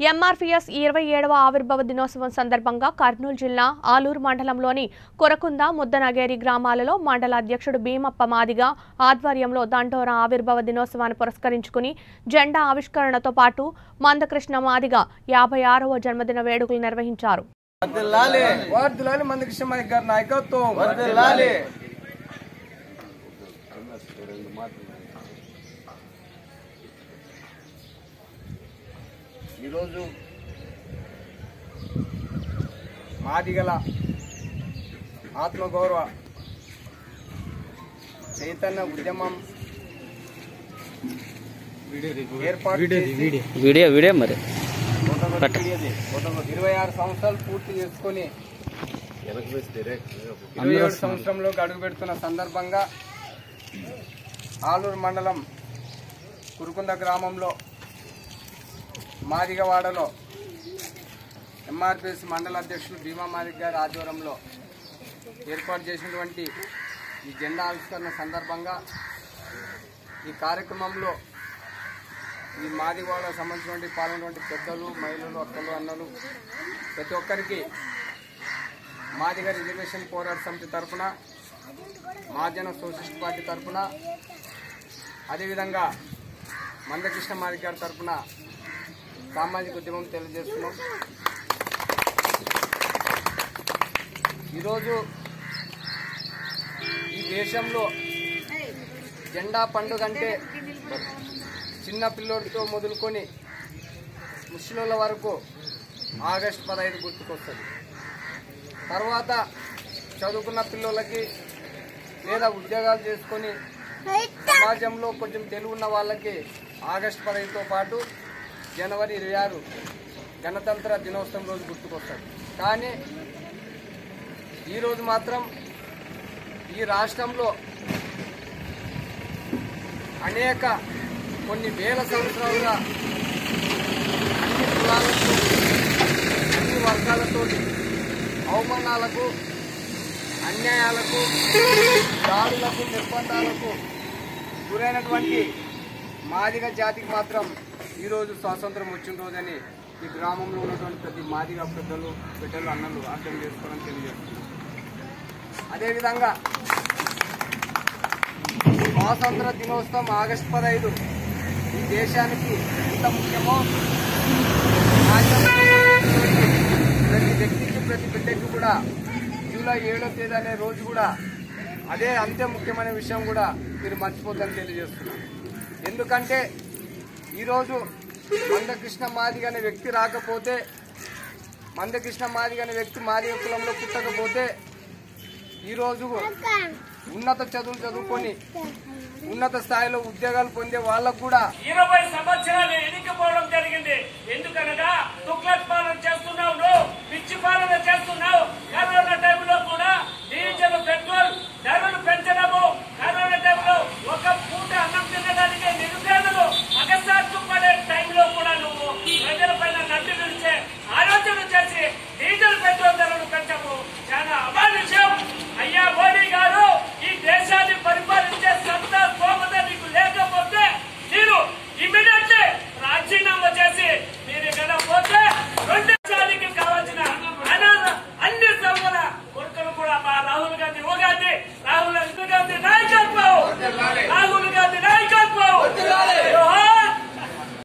MRPS ఇరవై ఏడవ ఆవిర్భావ దినోత్సవం సందర్భంగా కర్నూలు జిల్లా ఆలూరు మండలంలోని కొరకుంద ముద్దనగేరి గ్రామాలలో మండల అధ్యక్షుడు భీమప్ప మాదిగ ఆధ్వర్యంలో దండోరా ఆవిర్భావ దినోత్సవాన్ని పురస్కరించుకుని జెండా ఆవిష్కరణతో పాటు మందకృష్ణ మాదిగ యాభై ఆరవ జన్మదిన వేడుకలు నిర్వహించారు వర్ధిల్లాలి వార్డులోని మంది కృష్ణమణి గారి నాయకత్వం వర్ధిల్లాలి ఈరోజు మాదిగల ఆత్మగౌరవ చైతన్య ఉద్యమం ఏర్పాటు చేసి వీడియో వీడియో మరి ఇరవై ఆరు సంవత్సరాలు పూర్తి చేసుకొని ఇరవై ఏడు సంవత్సరంలోకి అడుగు పెడుతున్న సందర్భంగా ఆలూరు మండలం కురుకుంద గ్రామంలో మాదిగవాడలో ఎంఆర్పిఎస్ మండల అధ్యక్షులు భీమా మాదిక్ గారి ఆధ్వర్యంలో ఏర్పాటు చేసినటువంటి ఈ జెండా ఆవిష్కరణ సందర్భంగా ఈ కార్యక్రమంలో ఈ మాదిగవాడ సంబంధించినటువంటి పాల్గొన్నటువంటి పెద్దలు మహిళలు అక్కలు అన్నలు ప్రతి ఒక్కరికి మాదిగ రిజర్వేషన్ పోరాట సమితి తరఫున మహాజన సోషలిస్ట్ పార్టీ తరఫున అదేవిధంగా మందకృష్ణ మాదిగ గారి తరఫున సామాజిక ఉద్యమం తెలియజేస్తున్నాం ఈరోజు ఈ దేశంలో జెండా పండుగ అంటే చిన్న పిల్లోడితో మొదలుకొని ముసలిల వరకు ఆగస్టు పదహైదు గుర్తుకొస్తుంది తర్వాత చదువుకున్న పిల్లలకి లేదా ఉద్యోగాలు చేసుకొని సమాజంలో కొంచెం తెలివి ఉన్న వాళ్ళకి ఆగస్టు పదహైదుతో పాటు జనవరి ఇరవై ఆరు గణతంత్ర దినోత్సవం రోజు గుర్తుకొస్తుంది కానీ ఈరోజు మాత్రం ఈ రాష్ట్రంలో అనేక కొన్ని వేల సంవత్సరాలుగా అన్ని కులాలతో అన్ని వర్గాలతో అవమానాలకు అన్యాయాలకు దాడులకు నిర్బంధాలకు గురైనటువంటి మాదిగ జాతికి మాత్రం ఈరోజు స్వాతంత్రం వచ్చిన రోజని ఈ గ్రామంలో ఉన్నటువంటి ప్రతి మాదిగ పెద్దలు బిడ్డలు అన్నలు అర్థం చేసుకోవాలని తెలియజేస్తున్నారు అదేవిధంగా స్వాతంత్ర దినోత్సవం ఆగస్టు పదహైదు ఈ దేశానికి ఎంత ముఖ్యమో ప్రతి వ్యక్తికి ప్రతి బిడ్డకి కూడా జూలై ఏడో తేదీ అనే రోజు కూడా అదే అంతే ముఖ్యమైన విషయం కూడా మీరు మర్చిపోద్దని తెలియజేస్తున్నాను ఎందుకంటే ఈరోజు మందకృష్ణ మాదిగ అనే వ్యక్తి రాకపోతే మందకృష్ణ మాదిగ అనే వ్యక్తి మాదిగ కులంలో పుట్టకపోతే ఈరోజు ఉన్నత చదువులు చదువుకొని ఉన్నత స్థాయిలో ఉద్యోగాలు పొందే వాళ్ళకు కూడా ఇరవై సంవత్సరాలు ఎన్నికపోవడం జరిగింది